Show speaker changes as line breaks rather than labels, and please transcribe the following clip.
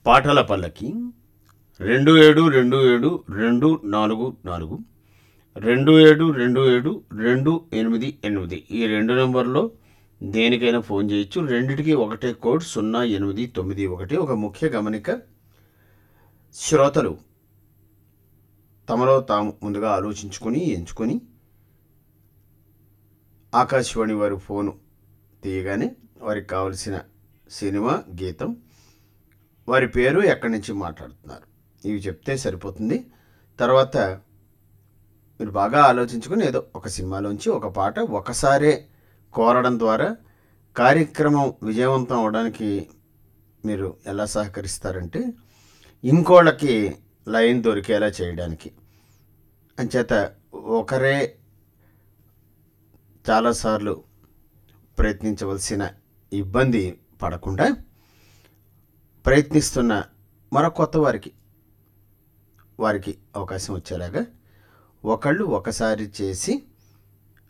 పాటల పల్లకి రెండు ఏడు రెండు ఏడు రెండు నాలుగు నాలుగు రెండు ఏడు రెండు ఏడు రెండు ఎనిమిది ఎనిమిది ఈ రెండు నెంబర్లో దేనికైనా ఫోన్ చేయొచ్చు రెండిటికి ఒకటే కోడ్ సున్నా ఎనిమిది తొమ్మిది ఒకటి ఒక ముఖ్య గమనిక శ్రోతలు తమలో తాము ముందుగా ఆలోచించుకొని ఎంచుకొని ఆకాశవాణి వారి ఫోను తీయగానే వారికి కావలసిన సినిమా గీతం వారి పేరు ఎక్కడి నుంచి మాట్లాడుతున్నారు ఇవి చెప్తే సరిపోతుంది తర్వాత మీరు బాగా ఆలోచించుకుని ఏదో ఒక సినిమాలోంచి ఒక పాట ఒకసారే కోరడం ద్వారా కార్యక్రమం విజయవంతం అవడానికి మీరు ఎలా సహకరిస్తారంటే ఇంకోళ్ళకి లైన్ దొరికేలా చేయడానికి అంచేత ఒకరే చాలాసార్లు ప్రయత్నించవలసిన ఇబ్బంది పడకుండా ప్రయత్నిస్తున్న మరో కొత్త వారికి వారికి అవకాశం వచ్చేలాగా ఒకళ్ళు ఒకసారి చేసి